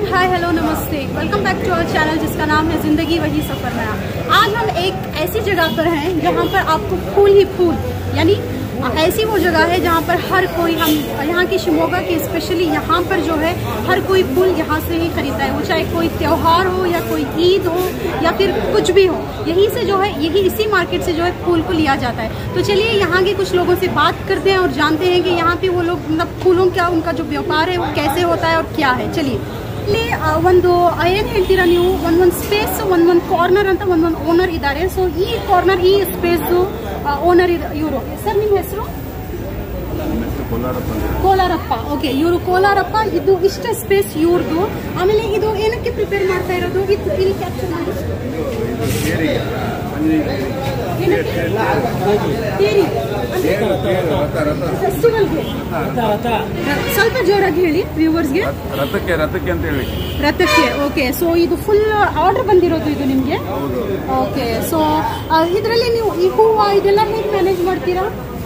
हाय hello नमस्ते welcome back to our channel जिसका नाम है जिंदगी वही सफर नया आज हम एक ऐसी जगह पर हैं जहाँ पर आपको फूल ही फूल यानी ऐसी वो जगह है जहाँ पर हर कोई हम यहाँ की शिमोगा की स्पेशली यहाँ पर जो है हर कोई फूल यहाँ से ही खरीदता है वो चाहे कोई त्योहार हो या कोई ईद हो या फिर कुछ भी हो यहीं से जो है यही इसी मार्केट से जो है फूल को लिया जाता है तो चलिए यहाँ के कुछ लोगों से बात करते हैं और जानते हैं कि यहाँ पे वो लोग मतलब फूलों का उनका जो व्यापार है वो कैसे होता है और क्या है चलिए ಇಲ್ಲಿ ಆ, ಒಂದು ಏನು ಹೇಳ್ತೀರಾ ನೀವು ಒಂದೊಂದು ಸ್ಪೇಸ್ ಒಂದೊಂದು ಕಾರ್ನರ್ ಅಂತ ಒಂದೊಂದು ಓನರ್ ಇದ್ದಾರೆ ಸೊ ಈ ಕಾರ್ನರ್ ಈ ಸ್ಪೇಸು ಓನರ್ ಇವರು ಸರ್ ನಿಮ್ಮ ಹೆಸರು ಕೋಲಾರಪ್ಪ ಓಕೆ ಇವರು ಕೋಲಾರಪ್ಪ ಇದು ಇಷ್ಟ ಸ್ಪೇಸ್ ಇವ್ರದ್ದು ಆಮೇಲೆ ಇದು ಏನಕ್ಕೆ ಪ್ರಿಪೇರ್ ಮಾಡ್ತಾ ಇರೋದು ಇದು ಇಲ್ಲಿ ಕ್ಯಾಪ್ಚರ್ ಮಾಡಿ ಏನಕ್ಕೆ? ತೇರಿ. ಅಂದ್ರೆ ಫೆಸ್ಟಿವಲ್ಗೆ ಸ್ವಲ್ಪ ಜೋರಾಗಿ ಹೇಳಿ ವ್ಯೂವರ್ಸ್ಗೆ ರಥಕ್ಕೆ ರಥಕ್ಕೆ ಅಂತ ಹೇಳಿ ರಥಕ್ಕೆ ಓಕೆ ಸೊ ಇದು ಫುಲ್ ಆರ್ಡರ್ ಬಂದಿರೋದು ಇದು ನಿಮಗೆ ಓಕೆ ಸೊ ಇದರಲ್ಲಿ ನೀವು ಈ ಹೂವು ಇದೆಲ್ಲ ಹೇಗೆ ಮ್ಯಾನೇಜ್ ಮಾಡ್ತೀರಾ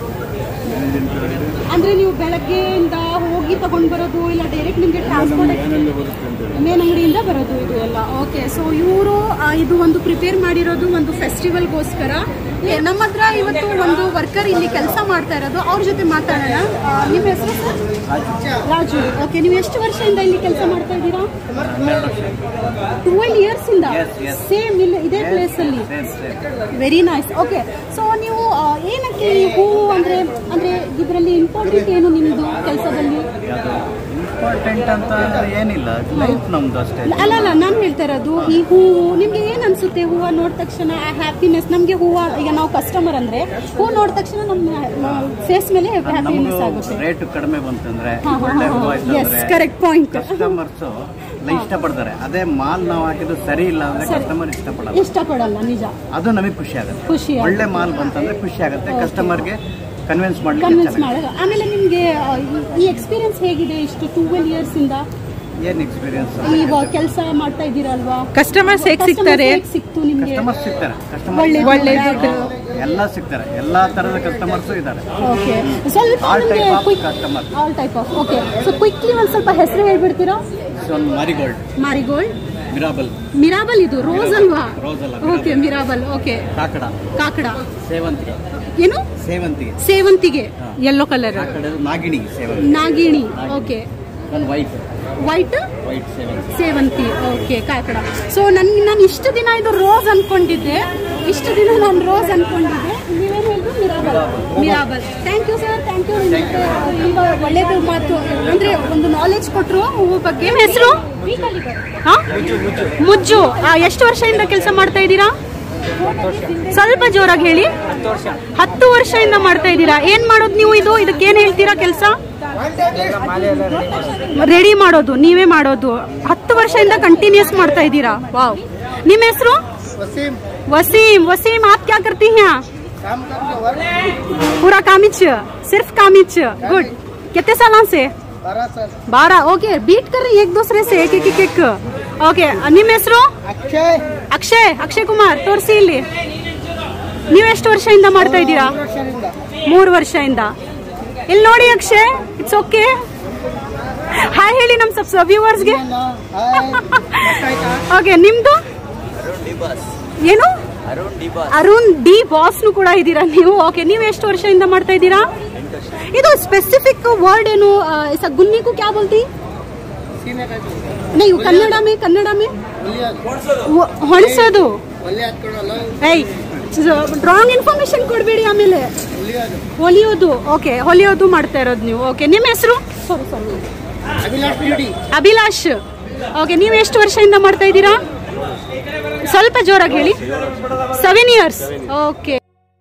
ಅಂದ್ರೆ ನೀವು ಬೆಳಗ್ಗೆಯಿಂದ ಹೋಗಿ ತಗೊಂಡ್ ಬರೋದು ಇಲ್ಲ ಡೈರೆಕ್ಟ್ ನಿಮಗೆ ಟ್ರಾನ್ಸ್ಪೋರ್ಟ್ ಮನೆಯಿಂದ ಬರುತ್ತೆ ಅಂತ ಹೇಳಿ ಮೇನ್ ಅಂಗಡಿಯಿಂದ ಬರೋದು ಇದು ಎಲ್ಲ ಓಕೆ ಸೊ ಇವರು ಇದು ಒಂದು ಪ್ರಿಪೇರ್ ಮಾಡಿರೋದು ಒಂದು ಫೆಸ್ಟಿವಲ್ಗೋಸ್ಕರ ಏ, ನಮ್ಮ ಹತ್ರ ಇವತ್ತು ಒಂದು ವರ್ಕರ್ ಇಲ್ಲಿ ಕೆಲಸ ಮಾಡ್ತಾ ಇರೋದು ಅವ್ರ ಜೊತೆ ಮಾತಾಡೋಣ ಆ, ನಿಮ್ಮ ಹೆಸರು ರಾಜು ಓಕೆ ನೀವು ಎಷ್ಟು ವರ್ಷದಿಂದ ಇಲ್ಲಿ ಕೆಲಸ ಮಾಡ್ತಾ ಇದ್ದೀರಾ ಟ್ವೆಲ್ ಇಯರ್ಸ್ ಇಂದ ಸೇಮ್ ಇಲ್ಲಿ ಇದೇ ಪ್ಲೇಸ್ ಅಲ್ಲಿ ವೆರಿ ನೈಸ್ ಓಕೆ ಸೊ ನೀವು ಆ, ಏನಕ್ಕೆ ಈ ಹೂವು ಅಂದ್ರೆ ಅಂದ್ರೆ ಇದರಲ್ಲಿ ಇಂಪಾರ್ಟೆಂಟ್ ಏನು ನಿಮ್ದು ಕೆಲಸದಲ್ಲಿ ಇಂಪಾರ್ಟೆಂಟ್ ಅಂತ ಅಂದ್ರೆ ಏನಿಲ್ಲ ಲೈಫ್ ನಮ್ದು ಅಷ್ಟೇ ಅಲ್ಲ ಅಲ್ಲ ನಾನು ಹೇಳ್ತಾ ಇರೋದು ಈ ಹೂವು ನಿಮ್ಗೆ ಏನ್ ಅನ್ಸುತ್ತೆ ಹೂವ ನೋಡಿದ ತಕ್ಷಣ ಹ್ಯಾಪಿನೆಸ್ ನಮ್ಗೆ ಹೂವ ಈಗ ನಾವು ಕಸ್ಟಮರ್ ಅಂದ್ರೆ ಹೂ ನೋಡಿದ ತಕ್ಷಣ ನಮ್ಮ ಫೇಸ್ ಮೇಲೆ ಹ್ಯಾಪಿನೆಸ್ ಆಗುತ್ತೆ ನಮಗೂ ರೇಟ್ ಕಡಿಮೆ ಬಂತಂದ್ರೆ ಹಾ, ಹಾ, ಒಳ್ಳೆ ಹಾ, ಹೂವು ಹಾ. ಆಯ್ತು Yes, ಅಂದ್ರೆ correct point. ಕಸ್ಟಮರ್ಸ್ ಇಷ್ಟಪಡ್ತಾರೆ ಅದೇ ಮಾಲ್ ನಾವು ಹಾಕಿದ್ದು ಸರಿ ಇಲ್ಲ ಅಂದ್ರೆ ಸರಿ. ಕಸ್ಟಮರ್ ಇಷ್ಟಪಡಲ್ಲ ಇಷ್ಟಪಡಲ್ಲ ನಿಜ ಅದು ನಮಗೆ ಖುಷಿ ಆಗುತ್ತೆ ಖುಷಿ ಆಗುತ್ತೆ. ಒಳ್ಳೆ ಮಾಲ್ ಬಂತಂದ್ರೆ ಖುಷಿ ಆಗುತ್ತೆ Okay. ಕಸ್ಟಮರ್ಗೆ ಕನ್ವಿನ್ಸ್ ಮಾಡ್ಲಿಕ್ಕೆ ಕನ್ವಿನ್ಸ್ ಚೆನ್ನಾಗಿ ಮಾಡೋದು ಆಮೇಲೆ ನಿಮ್ಗೆ ಆ, ಈ- ಈ ಎಕ್ಸ್ಪೀರಿಯನ್ಸ್ ಹೇಗಿದೆ ಇಷ್ಟು ಟ್ವೆಲ್ ಇಯರ್ಸ್ ಇಂದ ಏನ್ ಎಕ್ಸ್ಪೀರಿಯನ್ಸ್ ಈಗ ಕೆಲಸ ಮಾಡ್ತಾ ಇದ್ದೀರಲ್ವಾ ಕಸ್ಟಮರ್ಸ್ ಹೇಗ್ ಸಿಗ್ತಾರೆ ಹೇಗ್ ಸಿಕ್ತು ನಿಮ್ಗೆ ಕಸ್ಟಮರ್ ಸಿಗ್ತಾರೆ ಒಳ್ಳೆ ಕಸ್ಟಮರ್ ಒಳ್ಳೆ ಎಲ್ಲ ಸಿಗ್ತಾರೆ ಎಲ್ಲಾ ತರದ ಕಸ್ಟಮರ್ಸ್ ಇದ್ದಾರೆ ಓಕೆ ಸ್ವಲ್ಪ All ನಮ್ಗೆ type of quick customer. All type of okay so quickly ಒಂದು ಸ್ವಲ್ಪ ಹೆಸರು ಹೇಳ್ಬಿಡ್ತೀರಾ ಒಂದು ಮಾರಿಗೋಲ್ಡ್ ಮಾರಿಗೋಲ್ಡ್ ಮಿರಾಬಲ್ ಮಿರಾಬಲ್ ಇದು ರೋಸ್ ಅಲ್ವಾ Rose ಅಲ್ಲ, ಓಕೆ ಮಿರಾಬಲ್ ಓಕೆ ಕಾಕಡ ಕಾಕಡ ಸೇವಂತಿಗೆ ಏನು ಸೇವಂತಿಗೆ ಸೇವಂತಿಗೆ ಯೆಲ್ಲೋ ಕಲರ್ ಆ ಕಡೆ ನಾಗಿಣಿ ಸೇವಂತಿಗೆ ನಾಗಿಣಿ ಓಕೆ ಒಂದು ವೈಟ್ ವೈಟ್ ವೈಟ್ ಸೇವಂತಿಗೆ ಸೇವಂತಿ ಓಕೆ ಕಾಕಡ ಸೊ ನನ್ಗೆ ನಾನು ಇಷ್ಟು ದಿನ ಇದು ರೋಸ್ ಅನ್ಕೊಂಡಿದ್ದೆ ಇಷ್ಟು ದಿನ ನಾನು ರೋಸ್ ಅನ್ಕೊಂಡಿದ್ದೆ ನೀವೇನು ಹೇಳಿದ್ರು ಮಿರಾಬಲ್ ಮಿರಾಬಲ್ thank you sir thank you ಈಗ ಒಳ್ಳೇದು ಮಾತು ಅಂದ್ರೆ ಒಂದು ನಾಲೆಜ್ ಕೊಟ್ಟರು ಹೂವು ಬಗ್ಗೆ ನಿಮ್ಮ ಹೆಸರು ಮುಜ್ಜು ಆ, ಎಷ್ಟು ವರ್ಷದಿಂದ ಕೆಲಸ ಮಾಡ್ತಾ ಇದ್ದೀರಾ ಸ್ವಲ್ಪ ಜೋರಾಗಿ ಹೇಳಿ ಹತ್ತು ವರ್ಷದಿಂದ ಮಾಡ್ತಾ ಇದ್ದೀರಾ ಏನ್ ಮಾಡೋದು ನೀವು ಇದು ಇದಕ್ಕೆ ಏನ್ ಹೇಳ್ತೀರಾ ಕೆಲಸ ರೆಡಿ ಮಾಡೋದು ನೀವೇ ಮಾಡೋದು ಹತ್ತು ವರ್ಷದಿಂದ ಕಂಟಿನ್ಯೂಸ್ ಮಾಡ್ತಾ ಇದ್ದೀರಾ ವಾವ್ ನಿಮ್ಮ ಹೆಸರು वसीम वसीम आप क्या करती हैं यहाँ पूरा कामिच सिर्फ कामिच गुड कितने सालों से बारह ओके बीट कर रही एक दूसरे से एक एक एक एक ಓಕೆ ನಿಮ್ಮ ಹೆಸರು ಅಕ್ಷಯ್ ಅಕ್ಷಯ್ ಕುಮಾರ್ ತೋರಿಸಿ ಇಲ್ಲಿ ನೀವು ಎಷ್ಟು ವರ್ಷದಿಂದ ಮಾಡ್ತಾ ಇದ್ದೀರಾ ಮೂರು ವರ್ಷದಿಂದ ಇಲ್ಲಿ ನೋಡಿ ಅಕ್ಷಯ್ ಇಟ್ಸ್ ಓಕೆ ಹಾಯ್ ಹೇಳಿ ನಮ್ಮ ಸಬ್ ವ್ಯೂವರ್ಸ್ಗೆ ಓಕೆ ನಿಮ್ದು ಏನು ಅರುಣ್ ಡಿ ಬಾಸ್ನು ಕೂಡ ಇದ್ದೀರಾ ನೀವು ಓಕೆ ನೀವು ಎಷ್ಟು ವರ್ಷದಿಂದ ಮಾಡ್ತಾ ಇದ್ದೀರಾ ಇದು ಸ್ಪೆಸಿಫಿಕ್ ವರ್ಡ್ ಏನು ಆ, ऐसा गुन्नी को क्या बोलती नहीं ಕನ್ನಡ में ಕನ್ನಡ में ಒ- ಹೊಣಸೋದು ಏಯ್ ರಾಂಗ್ ಇನ್ಫಾರ್ಮೇಶನ್ ಕೊಡಬೇಡಿ ಆಮೇಲೆ ಹೊಲಿಯೋದು ಓಕೆ ಹೊಲಿಯೋದು ಮಾಡ್ತಾ ಇರೋದು ನೀವು ಓಕೆ ನಿಮ್ಮ ಹೆಸರು ಸಾರಿ ಸಾರಿ ಅಭಿಲಾಷ್ ಓಕೆ ನೀವು ಎಷ್ಟು ವರ್ಷದಿಂದ ಮಾಡ್ತಾ ಇದ್ದೀರಾ ಸ್ವಲ್ಪ ಜೋರಾಗಿ ಹೇಳಿ ಸೆವೆನ್ ಇಯರ್ಸ್ ಓಕೆ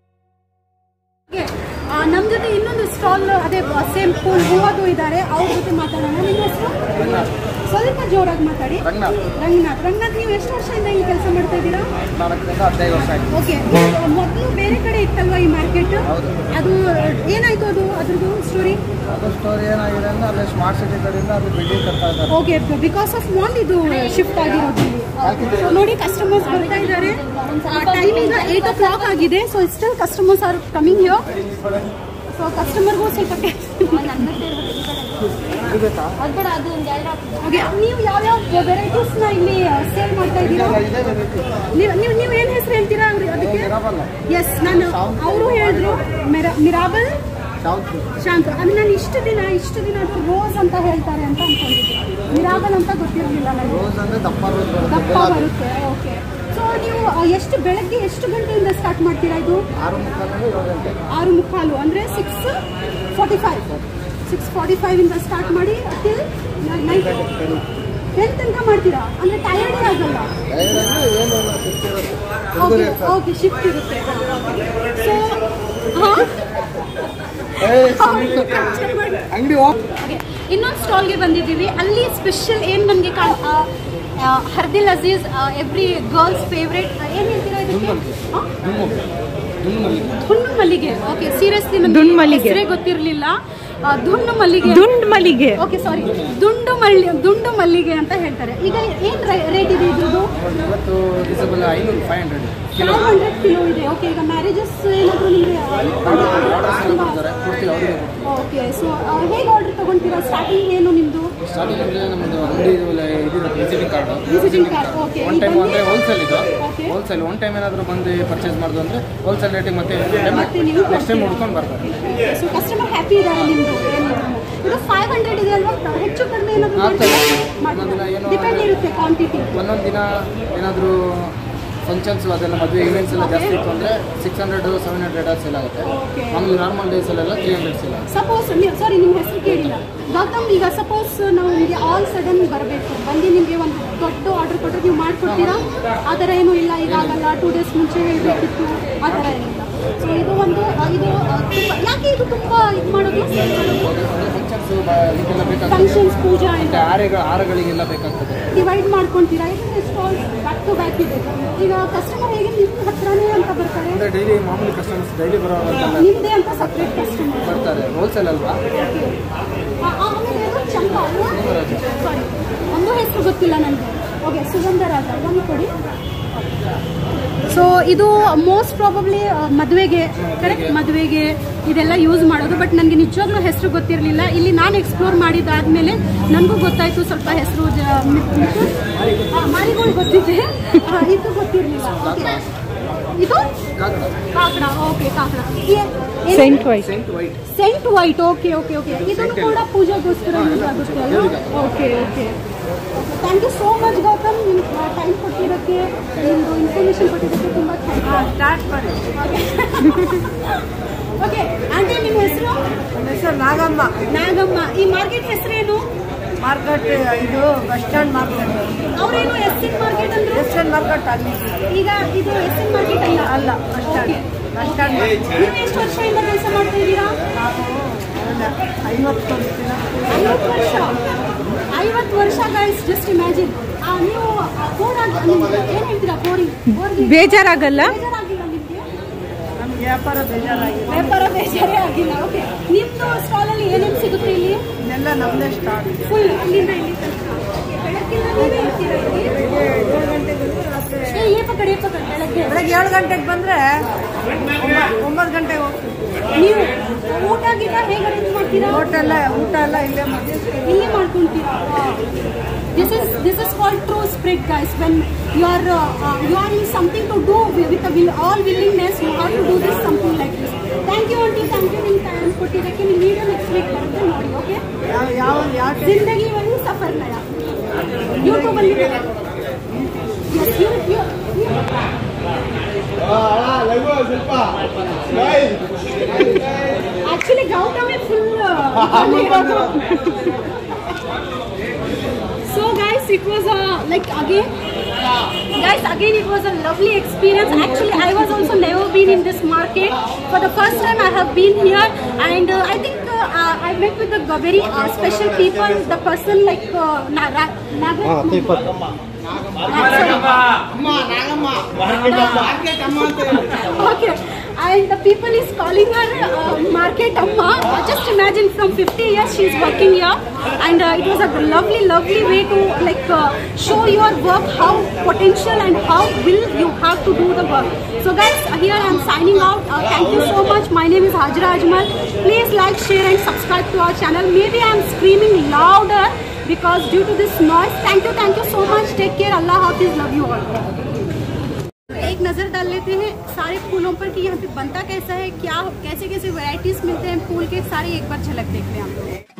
ನಮ್ಮ ಜೊತೆ ಇನ್ನೊಂದು ಸ್ಟಾಲ್ ಅದೇ ಸೇಮ್ ಫುಲ್ ಹೂವದು ಇದ್ದಾರೆ ಅವ್ರ ಜೊತೆ ಮಾತಾಡೋಣ ನಿಮ್ಮ ಹೆಸರು ಸ್ವಲ್ಪ ಜೋರಾಗಿ ಮಾತಾಡಿ ರಂಗನಾಥ್ ರಂಗನಾಥ್ ನೀವು ಎಷ್ಟು ವರ್ಷದಿಂದ ಇಲ್ಲಿ ಕೆಲಸ ಮಾಡ್ತಾ ಇದ್ದೀರಾ ಹದಿನೈದು ವರ್ಷ ಆಯ್ತು ಓಕೆ ಮೊದಲು ಬೇರೆ ಕಡೆ ಇತ್ತಲ್ವಾ ಈ ಮಾರ್ಕೆಟ್ ಅದು ಏನಾಯ್ತು ಅದು ಅದ್ರದ್ದು ಸ್ಟೋರಿ ಅದು ಸ್ಟೋರಿ ಏನಾಗಿದೆ ಅಂದ್ರೆ ಅಲ್ಲಿ ಸ್ಮಾರ್ಟ್ ಸಿಟಿ ಕಡೆಯಿಂದ ಅದು ಬಿಲ್ಡಿಂಗ್ ಕಟ್ತಾ ಇದ್ದಾರೆ ಓಕೆ ಬಿಕಾಸ್ ಆಫ್ ಮಾಲ್ ಇದು ಶಿಫ್ಟ್ ಆಗಿರೋದು ಇಲ್ಲಿ ಸೊ ನೋಡಿ ಕಸ್ಟಮರ್ಸ್ ಬರ್ತಾ ಇದ್ದಾರೆ ಟೈಮ್ ಈಗ ಏಟ್ ಓ ಕ್ಲಾಕ್ ಆಗಿದೆ so still customers are coming here so ಕಸ್ಟಮರ್ಗೂ ಸ್ವಲ್ಪ ಅದ್ಬೇಡ ಅದು ಒಂದು ಎರಡು ಓಕೆ ನೀವು ಯಾವ್ಯಾವ ವೆರೈಟೀಸ್ನ ಇಲ್ಲಿ ಸೇಲ್ ಮಾಡ್ತಾ ಇದ್ದೀರಾ ನೀವು ನೀವು ನೀವು ಏನು ಹೆಸರು ಹೇಳ್ತೀರಾ ಅವ್ರಿಗೆ ಅದಕ್ಕೆ ಎಸ್ ನಾನು ಅವರು ಹೇಳಿದ್ರು ಮಿರಾ ಮಿರಾಬಲ್ ಶಾಂತ ಅಂದ್ರೆ ನಾನು ಇಷ್ಟು ದಿನ ಇಷ್ಟು ದಿನ ಅದು ರೋಸ್ ಅಂತ ಹೇಳ್ತಾರೆ ಅಂತ ಅನ್ಕೊಂಡಿದ್ದೆ ಮಿರಾಬಲ್ ಅಂತ ಗೊತ್ತಿರಲಿಲ್ಲ ನನಗೆ ರೋಸ್ ಅಂದ್ರೆ ದಪ್ಪ ರೋಸ್ ಬರುತ್ತೆ ದಪ್ಪ ಬರುತ್ತೆ ಓಕೆ ಸೊ ನೀವು ಆ, ಎಷ್ಟು ಬೆಳಗ್ಗೆ ಎಷ್ಟು ಗಂಟೆಯಿಂದ ಸ್ಟಾರ್ಟ್ ಮಾಡ್ತೀರಾ ಇದು ಆರು ಮುಕ್ಕಾಲು ಏಳು ಗಂಟೆ ಆರು ಮುಕ್ಕಾಲು ಅಂದರೆ six forty five six forty ಫೈವಿಂದ ಸ್ಟಾರ್ಟ್ ಮಾಡಿ ಟಿಲ್ ನೈಟ್ ಟೆನ್ ತನಕ ಮಾಡ್ತೀರಾ ಅಂದರೆ ಟಯರ್ಡೇ ಆಗಲ್ಲ ಏನು ಇಲ್ಲ ಸಿಕ್ತಿರುತ್ತೆ ಓಕೆ ಓಕೆ ಶಿಫ್ಟ್ ಇರುತ್ತೆ ಸೊ ಅಂಗಡಿ ಇನ್ನೊಂದು ಸ್ಟಾಲ್ಗೆ ಬಂದಿದ್ದೀವಿ ಅಲ್ಲಿ ಸ್ಪೆಷಲ್ ಏನು ನನಗೆ ಕಾಣ್ ಆ, ಆ, ಹರ್ದಿಲ್ ಅಜೀಜ್ ಎವ್ರಿ ಗರ್ಲ್ಸ್ ಫೇವ್ರೇಟ್ ಏನು ಹೇಳ್ತೀರಾ ಇದಕ್ಕೆ ಆ? ಧುಣ್ಣು ಮಲ್ಲಿಗೆ ಓಕೆ ಸೀರಿಯಸ್ಲಿ ದುಂಡು ಮಲ್ಲಿಗೆ. ಹೆಸರೇ ಗೊತ್ತಿರಲಿಲ್ಲ ದುಂಡು ಮಲ್ಲಿಗೆ ದುಂಡ್ ಮಲ್ಲಿಗೆ ಓಕೆ ಸಾರಿ ದುಂಡು ಮಲ್ಲಿ ದುಂಡು ಮಲ್ಲಿಗೆ ಅಂತ ಹೇಳ್ತಾರೆ ಈಗ ಏನ್ ರೇಟ್ ಇದೆ ಇದ್ರದ್ದು ಇವತ್ತು ಡಿಸೇಬಲ್ ಐನೂರು five hundred five hundred kilo ಇದೆ ಓಕೆ ಈಗ ಮ್ಯಾರೇಜಸ್ ಏನಾದರೂ ನಿಮಗೆ ಕೊಡ್ತೀವಿ ಅವರಿಗೆ ಓಕೆ ಸೊ ಹೇಗೆ ಆರ್ಡರ್ ತಗೊಂತೀರಾ ಸ್ಟಾರ್ಟಿಂಗ್ ಏನು ನಿಮ್ಮದು ಸ್ಟಾರ್ಟಿಂಗ್ ಅಂದರೆ ನಮ್ಮದು ಅಂಗಡಿ ಇದಿದೆ visiting card Visiting card, okay. One time ಇಲ್ಲಿ ಅಂದರೆ ಹೋಲ್ಸೇಲ್ ಇದು Okay. ಹೋಲ್ಸೇಲ್ ಒನ್ ಟೈಮ್ ಏನಾದರೂ ಬಂದು ಪರ್ಚೇಸ್ ಮಾಡೋದು ಅಂದರೆ ಹೋಲ್ಸೇಲ್ ರೇಟಿಗೆ ಮತ್ತೆ ಮತ್ತೆ ನೀವು ನೆಕ್ಸ್ಟ್ ಟೈಮ್ ಹುಡ್ಕೊಂಡು ಬರ್ತಾರೆ ಸೊ ಕಸ್ಟಮರ್ ಹ್ಯಾಪಿ ಇದ್ದಾರೆ ನಿಮ್ಮದು ಇದು ಫೈವ್ ಹಂಡ್ರೆಡ್ ಇದೆ ಅಲ್ವಾ ಹೆಚ್ಚು ಕಡಿಮೆ ಏನಾದರೂ ಆಗ್ತದೆ. ಮಾಡ್ತೀರಾ ಒಂದೊಂದು ದಿನ ಏನೋ- ಡಿಪೆಂಡ್ ಇರುತ್ತೆ ಕ್ವಾಂಟಿಟಿ ಒಂದೊಂದು ದಿನ ಏನಾದರೂ ಫಂಕ್ಷನ್ಸ್ ಅದೆಲ್ಲ ಮದುವೆ ಇವೆಂಟ್ಸ್ ಎಲ್ಲ ಜಾಸ್ತಿ ಇತ್ತು ಅಂದರೆ six hundred seven hundred sale ಆಗುತ್ತೆ Okay. ಮಾಮೂಲಿ ನಾರ್ಮಲ್ ಡೇಸಲ್ಲೆಲ್ಲ ತ್ರೀ ಹಂಡ್ರೆಡ್ ಸೇಲ್ ಆಗುತ್ತೆ ಸಪೋಸ್ ನೀವು ಸಾರಿ ನಿಮ್ಮ ಹೆಸರು ಕೇಳಿಲ್ಲ ಗೌತಮ್ ಈಗ ಸಪೋಸ್ ನಾವು ನಿಮಗೆ ಆಲ್ ಸಡನ್ ಬರಬೇಕು ಬಂದು ನಿಮಗೆ ಒಂದು ದೊಡ್ಡ ಆರ್ಡರ್ ಕೊಟ್ಟರೆ ನೀವು ಮಾಡಿಕೊಡ್ತೀರಾ ಆ ಥರ ಏನೂ ಇಲ್ಲ ಈಗ ಆಗಲ್ಲ ಟೂ ಡೇಸ್ ಮುಂಚೆ ಹೇಳಬೇಕಿತ್ತು ಆ ಥರ ಏನಿಲ್ಲ ಸೊ ಇದು ಒಂದು ಆ, ಇದು ಆ, ತುಂಬ ಯಾಕೆ ಇದು ತುಂಬ ಇದು ಮಾಡೋದು ಸೇಲ್ ಮಾಡೋದು ಫಂಕ್ಷನ್ಸ್ ಇದೆಲ್ಲ ಬೇಕಾಗ್ತದೆ ಫಂಕ್ಷನ್ಸ್ ಪೂಜಾ ಮತ್ತು ಹಾರಗಳ ಹಾರಗಳಿಗೆಲ್ಲ ಬೇಕಾಗ್ತದೆ ಡಿವೈಡ್ ಮಾಡ್ಕೊತೀರಾ ಯಾಕಂದರೆ ಸ್ಟಾಲ್ ಬ್ಯಾಕ್ ಟು ಬ್ಯಾಕ್ ಇದೆ ಈಗ ಕಸ್ಟಮರ್ ಹೇಗೆ ನಿಮ್ಮ ಹತ್ರನೇ ಅಂತ ಬರ್ತಾರೆ ಅಂದರೆ ಡೈಲಿ ಮಾಮೂಲಿ ಕಸ್ಟಮರ್ಸ್ ಡೈಲಿ ಬರೋವಂತೆಲ್ಲ ನಿಮ್ಮದೇ ಅಂತ ಸಪ್ರೇಟ್ ಕಸ್ಟಮರ್ ಬರ್ತಾರೆ ಹೋಲ್ಸೇಲ್ ಅಲ್ವಾ ಆಮೇಲೆ ಅದು ಚಂಪಾ ಅಲ್ವಾ ಸಾರಿ ಒಂದು ಹೆಸರು ಗೊತ್ತಿಲ್ಲ ನನಗೆ ಓಕೆ ಸುಗಂಧರಾಜ ಒಂದು ಕೊಡಿ ಸೊ ಇದು ಮೋಸ್ಟ್ ಪ್ರಾಬಬ್ಲಿ ಮದುವೆಗೆ ಕರೆಕ್ಟ್ ಮದುವೆಗೆ ಇದೆಲ್ಲ ಯೂಸ್ ಮಾಡೋದು ಬಟ್ ನನಗೆ ನಿಜವಾಗ್ಲೂ ಹೆಸರು ಗೊತ್ತಿರಲಿಲ್ಲ ಇಲ್ಲಿ ನಾನು ಎಕ್ಸ್ಪ್ಲೋರ್ ಮಾಡಿದಾದ್ಮೇಲೆ ನನಗೂ ಗೊತ್ತಾಯಿತು ಸ್ವಲ್ಪ ಹೆಸರು ಮಾರಿಗಳು ಗೊತ್ತಿದೆ ಆ, ಇದು ಗೊತ್ತಿರಲಿಲ್ಲ ಓಕೆ ಇದು ಕಾಕಡ ಕಾಕಡ ಓಕೆ ಕಾಕಡ scent white scent white scent white okay okay okay ಇದನ್ನು ಕೂಡ ಪೂಜೆಗೋಸ್ಕರ ಯೂಸ್ ಆಗುತ್ತೆ ಅಲ್ವಾ okay okay thank you so much Gautam ನಿಮ್ಮ ಟೈಮ್ ಕೊಟ್ಟಿದ್ದಕ್ಕೆ ನಿಮ್ಮದು ಇನ್ಫಾರ್ಮೇಶನ್ ಕೊಟ್ಟಿದ್ದಕ್ಕೆ ತುಂಬ ಥ್ಯಾಂಕ್ ಓಕೆ ಆಂಟಿ ನಿಮ್ಮ ಹೆಸರು ಹೆಸರು ನಾಗಮ್ಮ ನಾಗಮ್ಮ ಈ ಮಾರ್ಕೆಟ್ ಹೆಸರೇನು ಮಾರ್ಕೆಟ್ ಇದು ಬಸ್ ಸ್ಟ್ಯಾಂಡ್ ಮಾರ್ಕೆಟ್ ಅವರೇನು ಎಸ್ ಎನ್ ಮಾರ್ಕೆಟ್ ಅಂದ್ರೆ ಬಸ್ ಸ್ಟ್ಯಾಂಡ್ ಮಾರ್ಕೆಟ್ ಅಲ್ಲಿ ಈಗ ಇದು ಎಸ್ ಎನ್ ಮಾರ್ಕೆಟ್ ಅಲ್ಲ ಅಲ್ಲ ಬಸ್ ಸ್ಟ್ಯಾಂಡ್ ಬಸ್ ಸ್ಟ್ಯಾಂಡ್ ನೀವು ಎಷ್ಟು ವರ್ಷದಿಂದ ಕೆಲಸ ಮಾಡ್ತಾ ಇದ್ದೀರಾ ಐವತ್ತು ವರ್ಷ ಐವತ್ತು ವರ್ಷ ಐವತ್ತು ವರ್ಷ ಗೈಸ್ ಜಸ್ಟ್ ಇಮ್ಯಾಜಿನ್ ನೀವು ಬೋರ್ ಆಗಿ ಏನು ಹೇಳ್ತೀರಾ ಬೋರಿಂಗ್ ಬೋರ್ಗೆ ಬೇಜಾರಾಗಲ್ಲ ಬೇಜಾರಾಗಿಲ್ಲ ನಿಮಗೆ ನಮ್ಗೆ ವ್ಯಾಪಾರ ಬೇಜಾರಾಗಿದೆ ವ್ಯಾಪಾರ ಬೇಜಾರೇ ಆಗಿಲ್ಲ ಓಕೆ ನಿಮ್ಮದು ಸ್ಟಾಲಲ್ಲಿ ಏನೇನು ಸಿಗುತ್ತೆ ಇಲ್ಲಿ ಇದೆಲ್ಲ ನಮ್ಮದೇ ಸ್ಟಾರ್ಟ್ ಫುಲ್ ಇಲ್ಲಿಂದ ಇಲ್ಲಿ ತನಕ ಬೆಳಗ್ಗಿಂದ ನೀವೇ ಇರ್ತೀರಾ ಇಲ್ಲಿ ಏಳು ಗಂಟೆಗೆ ಬಂದ್ರೆ ರಾತ್ರಿ ಏ, ಏ ಪಕಡ್ ಏ ಪಕಡ್ ಬೆಳಗ್ಗೆ ಬೆಳಗ್ಗೆ ಏಳು ಗಂಟೆಗೆ ಬಂದರೆ ಒಂಬತ್ತು ಗಂಟೆಗೆ ಹೋಗ್ತೀವಿ ನೀವು ಊಟ ಗೀಟ ಹೇಗೆ ಅರೇಂಜ್ ಮಾಡ್ತೀರಾ ಹೋಟೆಲ್ಲ ಊಟ ಎಲ್ಲ ಇಲ್ಲೇ ಮಾಡ್ತೀವಿ ಇಲ್ಲಿ ಮಾಡ್ಕೊಂತೀರಾ this is this is called true spirit guys when you are you are in something to do with will all willingness you have to do this something like this thank you aunty thank you ನಿಮ್ಮ time ಕೊಟ್ಟಿದ್ದಕ್ಕೆ ನಿಮ್ಮ video next week ಬರುತ್ತೆ ನೋಡಿ okay ಯಾವ ಯಾವ ಯಾವ ಜಿಂದಗಿ ವಹಿ suffer ನಯ ಯೂಟ್ಯೂಬಲ್ಲಿ Yes, you- you- you- Actually, Gautam is full. uh, so, guys, it was a like again. Guys, again, it was a lovely experience. Actually, I was also never been in this market. For the first time, I have been here, and uh, I think uh, uh, I met with the very uh, special people. The person like uh, Naga. Naga. Okay. and the people is calling her uh, market amma Uh, just imagine from 50 years she is working here and uh, it was a lovely lovely way to like uh, show your work how potential and how will you have to do the work so guys uh, here i am signing out uh, thank you so much my name is hajra ajmal please like share and subscribe to our channel maybe i am screaming louder because due to this noise thank you thank you so much take care allah hafiz love you all एक नज़र डाल लेते हैं सारे फूलों पर कि यहाँ पे बनता कैसा है क्या कैसे कैसे वैरायटीज मिलते हैं फूल के सारी एक बार झलक देखते हैं हम